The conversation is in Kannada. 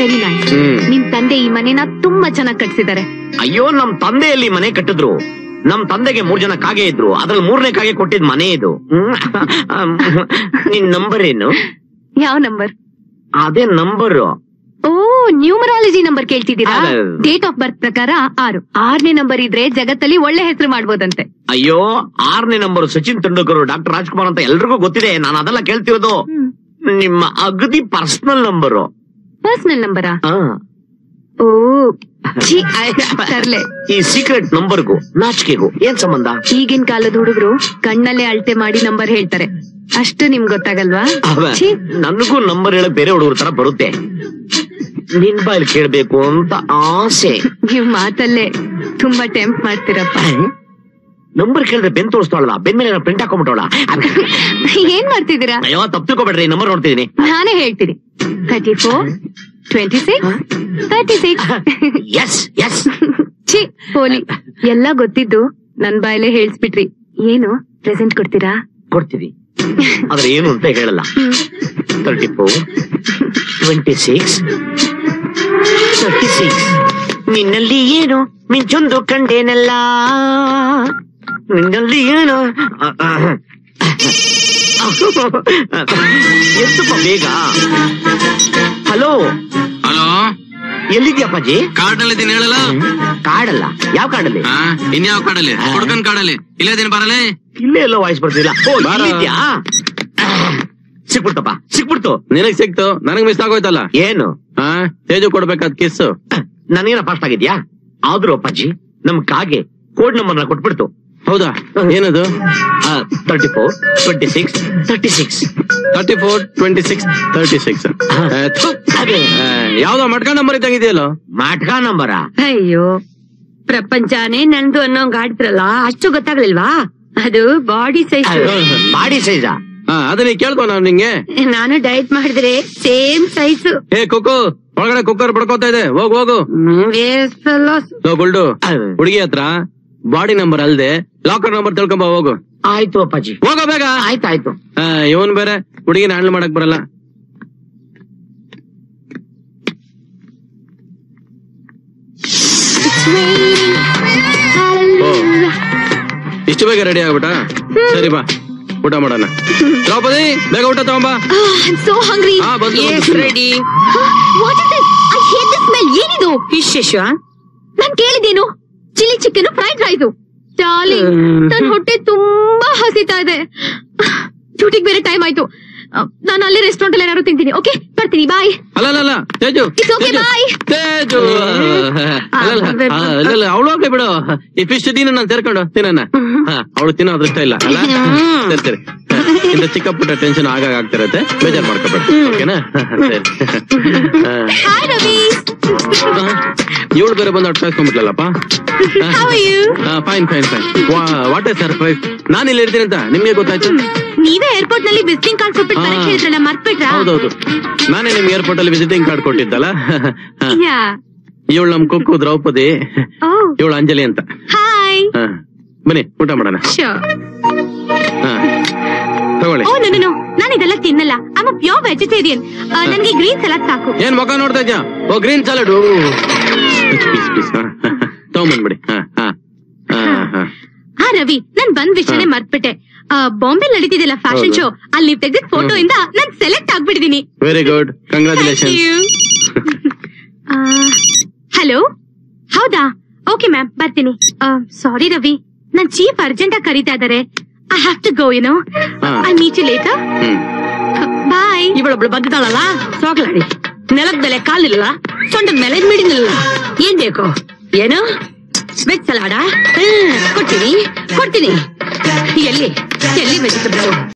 ವೆರಿ ನೈಸ್ ಹ್ಮ್. ನಿಮ್ ತಂದೆ ಈ ಮನೆನ ತುಂಬಾ ಚೆನ್ನಾಗಿ ಕಟ್ಸಿದ್ದಾರೆ ಅಯ್ಯೋ ನಮ್ ತಂದೆಯಲ್ಲಿ ಮನೆ ಕಟ್ಟಿದ್ರು ನಮ್ ತಂದೆಗೆ ಮೂರ್ ಜನ ಕಾಗೆ ಇದ್ರು ಅದ್ರಲ್ಲಿ ಮೂರನೇ ಕಾಗೆ ಕೊಟ್ಟಿದ್ ಮನೆ ಇದು ಹ್ಮ್. ನಿನ್ ನಂಬರ್ ಏನು ಯಾವ ನಂಬರ್ ಅದೇ ನಂಬರ್ ಓ ನ್ಯೂಮರಾಲಜಿ ನಂಬರ್ ಕೇಳ್ತಿದ್ದೀರಾ ಅದೇ. ಡೇಟ್ ಆಫ್ ಬರ್ತ್ ಪ್ರಕಾರ ಆರು ಆರನೇ ನಂಬರ್ ಇದ್ರೆ ಜಗತ್ತಲ್ಲಿ ಒಳ್ಳೆ ಹೆಸರು ಮಾಡ್ಬೋದಂತೆ ಅಯ್ಯೋ ಆರನೇ ನಂಬರ್ ಸಚಿನ್ ತೆಂಡೂಲ್ಕರ್ ಡಾಕ್ಟರ್ ರಾಜ್ಕುಮಾರ್ ಅಂತ ಎಲ್ರಿಗೂ ಗೊತ್ತಿದೆ ನಾನು ಅದೆಲ್ಲ ಕೇಳ್ತಿರೋದು ನಿಮ್ಮ ಅಗದಿ ಪರ್ಸನಲ್ ನಂಬರು ಪರ್ಸನಲ್ ನಂಬರಾ ಓ ಛೀ, ತರ್ಲೆ ಈ ಸೀಕ್ರೆಟ್ ನಂಬರ್ಗೂ ನಾಚಿಕೆಗೂ ಏನ್ ಸಂಬಂಧ ಈಗಿನ ಕಾಲದ ಹುಡುಗರು ಕಣ್ಣಲ್ಲೇ ಅಳತೆ ಮಾಡಿ ನಂಬರ್ ಹೇಳ್ತಾರೆ ಅಷ್ಟು ನಿಮ್ಗ್ ಗೊತ್ತಾಗಲ್ವಾ ಅವ, ಛೀ, ನನಗೂ ನಂಬರ್ ಹೇಳಕ್ ಬೇರೆ ಹುಡುಗರ ತರ ಬರುತ್ತೆ ನಿನ್ ಬಾಯಲ್ಲಿ ಕೇಳ್ಬೇಕು ಅಂತ ಆಸೆ ನೀವ್ ಮಾತಲ್ಲೇ ತುಂಬಾ ಟೆಂಪ್ ಮಾಡ್ತೀರಪ್ಪ ನಂಬರ್ ಕೇಳಿದ್ರೆ ಬೆನ್ ತೋರಿಸ್ತಾಳ ಬೆನ್ ಮೇಲೆ ಪ್ರಿಂಟ್ ಹಾಕೊಂಡ್ಬಿಟ್ಟವಳ ಏನ್ ಮಾಡ್ತಿದ್ದೀರಾ ಅಯ್ಯೋ ತಪ್ಪು ತಿಳ್ಕೊಬೇಡ್ರಿ ನಂಬರ್ ನೋಡ್ತಿದೀನಿ ನಾನೇ ಹೇಳ್ತೀನಿ thirty four twenty six thirty six yes yes ಛೀ ಪೋಲಿ ಎಲ್ಲ ಗೊತ್ತಿದ್ದು ನನ್ ಬಾಯಲ್ಲೇ ಹೇಳ್ಸ್ಬಿಟ್ರಿ ಏನು ಪ್ರೆಸೆಂಟ್ ಕೊಡ್ತೀರಾ ಕೊಡ್ತೀವಿ ಆದ್ರೆ ಏನು ಅಂತ ಹೇಳಲ್ಲ thirty four twenty six thirty six ನಿನ್ನಲ್ಲಿ ಏನು ಮಿಂಚೊಂದು ಕಂಡೇನಲ್ಲ ನಿನ್ನಲ್ಲಿ ಏನು ಎಷ್ಟಪ್ಪ ಬೇಗ ಹಲೋ ಹಲೋ ಎಲ್ಲಿದ್ಯಪ್ಪಾಜಿ ಕಾರ್ಡಲ್ಲಿ ಇದೀನಿ ಹೇಳಲ್ಲ ಕಾಡಲ್ಲ ಯಾವ ಕಾಡಲ್ಲಿ ಹಾ ಇನ್ಯಾವ ಕಾಡಲ್ಲಿ ಹುಡ್ಕನ್ ಕಾಡಲ್ಲಿ ಇಲ್ಲೇ ಇದೀನಿ ಬರಲೇ ಇಲ್ಲೇ ಎಲ್ಲೋ ವಾಯ್ಸ್ ಬರ್ತಿಲ್ಲ ಓ ಬಾರ. ಇಲ್ಲಿದ್ಯಾ ಸಿಕ್ಬಿಡ್ತಪ್ಪ ಸಿಕ್ಬಿಡ್ತು ನಿನಗ್ ಸಿಕ್ತು ನನಗ್ ಮಿಸ್ ಆಗೋಯ್ತಲ್ಲ ಏನು ಹಾ ತೇಜು ಕೊಡ್ಬೇಕಾದ ಕಿಸ್ ನನಗೇನ ಫಾಸ್ಟ್ ಆಗಿದ್ಯಾ ಆದ್ರೂ ಅಪ್ಪಾಜಿ ನಮ್ ಕಾಗೆ ಕೋಡ್ ನಂಬರ್ ನ ಕೊಟ್ಬಿಡ್ತು ಹೌದಾ ಏನದು thirty four twenty six thirty six thirty four twenty six thirty six ಅದೇ ಯಾವ್ದೋ ಮಟ್ಕ ನಂಬರ್ ಇದ್ದಂಗಿದೆಯಲ್ಲೋ ಮಾಟ್ಕ ನಂಬರ ಅಯ್ಯೋ ಪ್ರಪಂಚನೇ ನಂದು ಅನ್ನೋಂಗ್ ಆಡ್ತಿರಲ್ಲ ಅಷ್ಟು ಗೊತ್ತಾಗ್ಲಿಲ್ವಾ ಅದು ಬಾಡಿ ಸೈಜ್ ಬಾಡಿ ಸೈಜಾ ಹಾ ಅದನ್ನ ಕೇಳ್ಕೊ ನಾವ್ ನಿಂಗೆ ನಾನು ಡಯಟ್ ಮಾಡಿದ್ರೆ ಸೇಮ್ ಸೈಜ್ ಏ ಕುಕ್ಕು ಒಳಗಡೆ ಕುಕ್ಕರ್ ಬಡ್ಕೋತಾ ಇದೆ ಹೋಗ್ ಹೋಗು ಲೋ ಗುಲ್ಡು ಹುಡುಗಿ ಹತ್ರ ಬಾಡಿ ನಂಬರ್ ಅಲ್ದೆ ಲಾಕರ್ ನಂಬರ್ ತಿಳ್ಕೊಂಬ ಹೋಗು ಆಯ್ತು ಅಪ್ಪಾಜಿ ಹೋಗೋ ಬೇಗ ಆಯ್ತಾಯ್ತು ಇವನ್ ಬೇರೆ ಹುಡುಗಿನ ಹ್ಯಾಂಡಲ್ ಮಾಡಕ್ ಬರಲ್ಲ ಓ ಇಷ್ಟು ಬೇಗ ರೆಡಿ ಆಗ್ಬಿಟ್ಟ ಸರಿ ಬಾ ಊಟ ಮಾಡೋಣ ದ್ರೌಪದಿ ಬೇಗ ಊಟ ತಗೊಂಬಾ ಸೋ ಹಂಗ್ರಿ ಹಾ ಬಂದು ಬಂದು. Ready what is this I hate this smell ಏನಿದು ಫಿಶ್ ನಾನ್ ಕೇಳಿದ್ದೇನು chilli chicken fried rice darling ನನ್ ಹೊಟ್ಟೆ ತುಂಬಾ ಹಸಿತಾ ಇದೆ ಡ್ಯೂಟಿಗೆ ಬೇರೆ ಟೈಮ್ ಆಯ್ತು ನಾನು ಅಲ್ಲೇ ರೆಸ್ಟೋರೆಂಟ್ ಅಲ್ಲಿ ಏನಾದ್ರು ತಿಂತೀನಿ ಓಕೆ ಬರ್ತೀನಿ ಬಾಯ್ ಅಲ್ಲ ಅಲ್ಲ ಅಲ್ಲ Teju It's okay, Teju, bye. Teju ಅಲ್ಲಲ್ಲ ಅವಳು ಹೋಗ್ಲಿ ಬಿಡು ಈ ಫಿಶ್ ತಿನ್ನ ನಾನು ಸೇರ್ಕೊಂಡು ತಿನ್ನ ಅವಳು ತಿನ್ನೋ ಅದೃಷ್ಟ ಇಲ್ಲ ಅಲ್ಲ ಸರಿ ಸರಿ ಇಂದ ಚಿಕ್ಕ ಪುಟ್ಟ ಟೆನ್ಷನ್ ಆಗಾಗ ಆಗ್ತಿರತ್ತೆ ಬೇಜಾರ್ ಮಾಡ್ಕೋಬೇಡ ಓಕೆನಾ ಸರಿ ಹಾಯ್ ರವಿ ಇವಳು ಬೇರೆ ಬಂದು ಅಟ್ಕಾಯಿಸ್ಕೊಂಡ್ಬಿಟ್ಲಲ್ಲಪ್ಪ how are you fine fine fine what a surprise ನಾನು ಇಲ್ಲಿ ಇರ್ತೀನಿ ಅಂತ ನಿಮ್ಗೆ ಗೊತ್ತಾಯ್ತು ನೀವೇ ಏರ್ಪೋರ್ಟ್ ನಲ್ಲಿ ವಿಸಿಟಿಂಗ್ ಕಾರ್ಡ್ ಕೊಟ್ಬಿಟ್ಟು ಹಾ. ಬರಕ್ ಹೇಳಿದ್ರಲ್ಲ ಮರ್ತ್ಬಿಟ್ರಾ ಹೌದೌದು ನಾನೇ ನಿಮ್ಗೆ ಏರ್ಪೋರ್ಟ್ ಅಲ್ಲಿ ವಿಸಿಟಿಂಗ್ ಕಾರ್ಡ್ ಕೊಟ್ಟಿದ್ದಲ್ಲ ಯಾ ಇವಳು ನಮ್ ಕುಕ್ಕು ದ್ರೌಪದಿ ಓ ಇವಳು ಅಂಜಲಿ ಅಂತ ಹಾಯ್ ಹಾ. ಬನ್ನಿ ಊಟ ಮಾಡೋಣ ಶೋರ್ ಹಾ. ತಗೊಳ್ಳಿ ಓ ನೋ ನೋ ನಾನು ಇದೆಲ್ಲ ತಿನ್ನಲ್ಲ ಐ ಪ್ಯೂರ್ ವೆಜಿಟೇರಿಯನ್ ನನಗೆ ಗ್ರೀನ್ ಸಲಾಡ್ ಸಾಕು ಏನ್ ಮುಖ ನೋಡ್ತಾ ಇದ್ಯಾ ಓ ಗ್ರೀನ್ ಸಲಾಡ್ ಪೀಸ್ ಪೀಸ್ ತಗೊಂಬಂದ್ಬಿಡಿ ಹಾ ಹಾ ಹಾ ಹಾ ಹಾ ರವಿ ನಾನ್ ಬಂದ್ ವಿಷಯನೇ ಮರ್ತ್ಬಿಟ್ಟೆ ಬಾಂಬೆ ನಡೀತಿದೆಯಲ್ಲ ಫ್ಯಾಷನ್ ಹೌದು. ಶೋ ಅಲ್ಲಿ ನೀವು ತೆಗೆದ ಫೋಟೋ ಇಂದ ನಾನ್ ಸೆಲೆಕ್ಟ್ ಆಗ್ಬಿಟ್ಟಿದೀನಿ ವೆರಿ ಗುಡ್ ಕಂಗ್ರಾಚುಲೇಷನ್ ಹಲೋ ಹೌದಾ ಓಕೆ ಮ್ಯಾಮ್ ಬರ್ತೀನಿ ಸಾರಿ ರವಿ ನನ್ ಚೀಫ್ ಅರ್ಜೆಂಟ್ ಆಗಿ ಕರೀತಾ ಇದಾರೆ I have to go you know ಹಾ. I meet you later hmm bye ಇವಳೊಬ್ಳು ಬಗ್ತಾಳಲ್ಲ ಸೋಗ್ಲಾಡಿ ನೆಲದ ಮೇಲೆ ಕಾಲಿಲ್ಲ ಸೊಂಟದ ಮೇಲೆ ಮಿಡಿನಿಲ್ಲ ಏನ್ ಬೇಕು ಏನು ವೆಜ್ ಸಲಾಡ ಕೊಡ್ತೀನಿ ಕೊಡ್ತೀನಿ ಎಲ್ಲಿ ಎಲ್ಲಿ ವೆಜಿಟಬಲ್